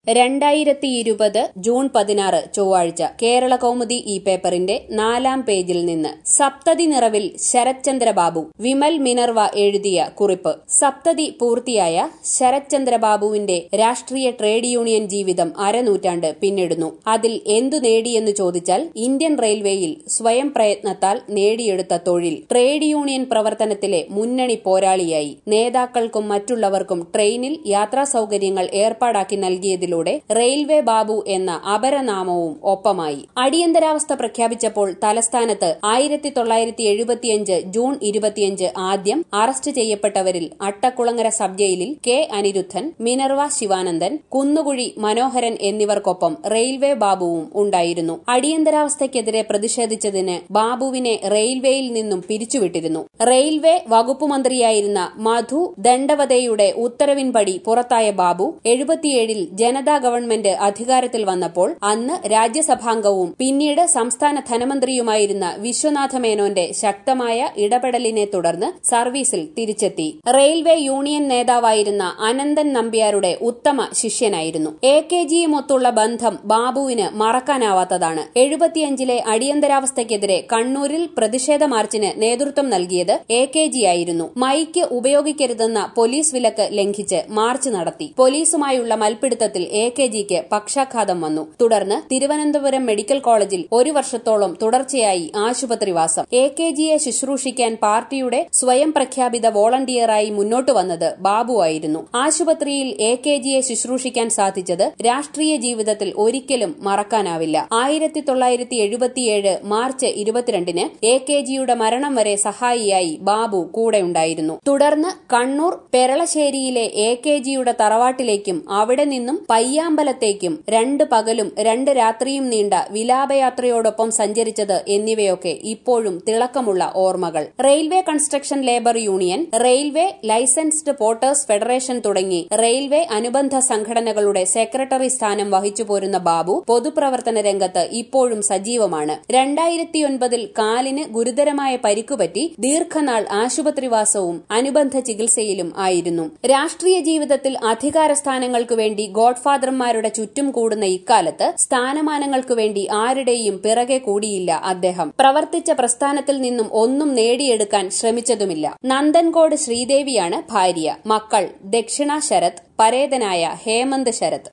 രണ്ടായിരത്തി ഇരുപത് ജൂൺ പതിനാറ് ചൊവ്വാഴ്ച കേരള കൗമുദി ഈ പേപ്പറിന്റെ നാലാം പേജിൽ നിന്ന് സപ്തതി നിറവിൽ ശരത്ചന്ദ്രബാബു വിമൽ മിനർവ എഴുതിയ കുറിപ്പ് സപ്തതി പൂർത്തിയായ ശരത്ചന്ദ്രബാബുവിന്റെ രാഷ്ട്രീയ ട്രേഡ് യൂണിയൻ ജീവിതം അരനൂറ്റാണ്ട് പിന്നിടുന്നു അതിൽ എന്തു നേടിയെന്ന് ചോദിച്ചാൽ ഇന്ത്യൻ റെയിൽവേയിൽ സ്വയം പ്രയത്നത്താൽ നേടിയെടുത്ത തൊഴിൽ ട്രേഡ് യൂണിയൻ പ്രവർത്തനത്തിലെ മുന്നണി പോരാളിയായി നേതാക്കൾക്കും മറ്റുള്ളവർക്കും ട്രെയിനിൽ യാത്രാ സൌകര്യങ്ങൾ ഏർപ്പാടാക്കി നൽകിയതിലൂടെ റെയിൽവേ ബാബു എന്ന അപരനാമവും ഒപ്പമായി അടിയന്തരാവസ്ഥ പ്രഖ്യാപിച്ചപ്പോൾ തലസ്ഥാനത്ത് ആയിരത്തി തൊള്ളായിരത്തി എഴുപത്തിയഞ്ച് ജൂൺ ഇരുപത്തിയഞ്ച് ആദ്യം അറസ്റ്റ് ചെയ്യപ്പെട്ടവരിൽ അട്ടക്കുളങ്ങര സബ് ജയിലിൽ കെ അനിരുദ്ധൻ മിനർവ ശിവാനന്ദൻ കുന്നുകുഴി മനോഹരൻ എന്നിവർക്കൊപ്പം റെയിൽവേ ബാബുവും ഉണ്ടായിരുന്നു അടിയന്തരാവസ്ഥയ്ക്കെതിരെ പ്രതിഷേധിച്ചതിന് ബാബുവിനെ റെയിൽവേയിൽ നിന്നും പിരിച്ചുവിട്ടിരുന്നു റെയിൽവേ വകുപ്പ് മന്ത്രിയായിരുന്ന മധു ദണ്ഡവതയുടെ ഉത്തരവിൻപടി പുറത്തായ ബാബു എഴുപത്തിയേഴിൽ ജനതാ ഗവൺമെന്റ് അധികാരത്തിൽ വന്നപ്പോൾ അന്ന് രാജ്യസഭാംഗവും പിന്നീട് സംസ്ഥാന ധനമന്ത്രിയുമായിരുന്ന വിശ്വനാഥ മേനോന്റെ ശക്തമായ ഇടപെടലിനെ തുടർന്ന് സർവീസിൽ തിരിച്ചെത്തി റെയിൽവേ യൂണിയൻ നേതാവായിരുന്ന അനന്തൻ നമ്പ്യാരുടെ ഉത്തമ ശിഷ്യനായിരുന്നു എ കെ ജിയുമൊത്തുള്ള ബന്ധം ബാബുവിന് മറക്കാനാവാത്തതാണ് എഴുപത്തിയഞ്ചിലെ അടിയന്തരാവസ്ഥയ്ക്കെതിരെ കണ്ണൂരിൽ പ്രതിഷേധ മാർച്ചിന് നേതൃത്വം നൽകിയത് എ കെ ജി ആയിരുന്നു മൈക്ക് ഉപയോഗിക്കരുതെന്ന പോലീസ് വിലക്ക് ലംഘിച്ച് മാർച്ച് നടത്തി പോലീസുമായുള്ള മൽപ്പിടുത്തത്തിൽ എ കെ ജിക്ക് പക്ഷാഘാതം വന്നു തുടർന്ന് തിരുവനന്തപുരം മെഡിക്കൽ കോളേജിൽ ഒരു വർഷത്തോളം തുടർച്ചയായി ആശുപത്രിവാസം എ കെ ജിയെ ശുശ്രൂഷിക്കാൻ പാർട്ടിയുടെ സ്വയം പ്രഖ്യാപിത വോളണ്ടിയറായി മുന്നോട്ടു വന്നത് ബാബുവായിരുന്നു ആശുപത്രിയിൽ എ കെ ജിയെ ശുശ്രൂഷിക്കാൻ സാധിച്ചത് രാഷ്ട്രീയ ജീവിതത്തിൽ ഒരിക്കലും മറക്കാനാവില്ല ആയിരത്തി തൊള്ളായിരത്തി എഴുപത്തിയേഴ് മാർച്ച് ഇരുപത്തിരണ്ടിന് എ കെ ജിയുടെ മരണം വരെ സഹായിയായി ബാബു കൂടെയുണ്ടായിരുന്നു തുടർന്ന് കണ്ണൂർ പെരളശ്ശേരിയിലെ എ കെ ജിയുടെ തറവാട്ടിലേക്കും അവിടെ നിന്നും പയ്യാമ്പലത്തേക്കും രണ്ട് പകലും രണ്ട് രാത്രിയും നീണ്ട വിലാപയാത്രയോടൊപ്പം സഞ്ചരിച്ചത് എന്നിവയൊക്കെ ഇപ്പോഴും തിളക്കമുള്ള ഓർമ്മകൾ railway construction labour union railway licensed porters federation തുടങ്ങി റെയിൽവേ അനുബന്ധ സംഘടനകളുടെ സെക്രട്ടറി സ്ഥാനം വഹിച്ചു പോരുന്ന ബാബു പൊതുപ്രവർത്തന രംഗത്ത് ഇപ്പോഴും സജീവമാണ് രണ്ടായിരത്തിയൊൻപതിൽ കാലിന് ഗുരുതരമായ പരിക്കുപറ്റി ദീർഘനാൾ ആശുപത്രിവാസവും അനുബന്ധ ചികിത്സയിലും ആയിരുന്നു രാഷ്ട്രീയ ജീവിതത്തിൽ അധികാര സ്ഥാനങ്ങൾക്കു വേണ്ടി ഗോഡ്ഫാദർമാരുടെ ചുറ്റും കൂടുന്ന ഇക്കാലത്ത് സ്ഥാനമാനങ്ങൾക്കു വേണ്ടി ആരുടെയും പിറകെ കൂടിയില്ല അദ്ദേഹം പ്രവർത്തിച്ച പ്രസ്ഥാനത്തിൽ നിന്നും ഒന്നും നേടിയെടുക്കാൻ ശ്രമിച്ചതുമില്ല നന്ദൻകോട് ശ്രീദേവിയാണ് ഭാര്യ മക്കൾ ദക്ഷിണ ശരത് പരേതനായ ഹേമന്ത് ശരത്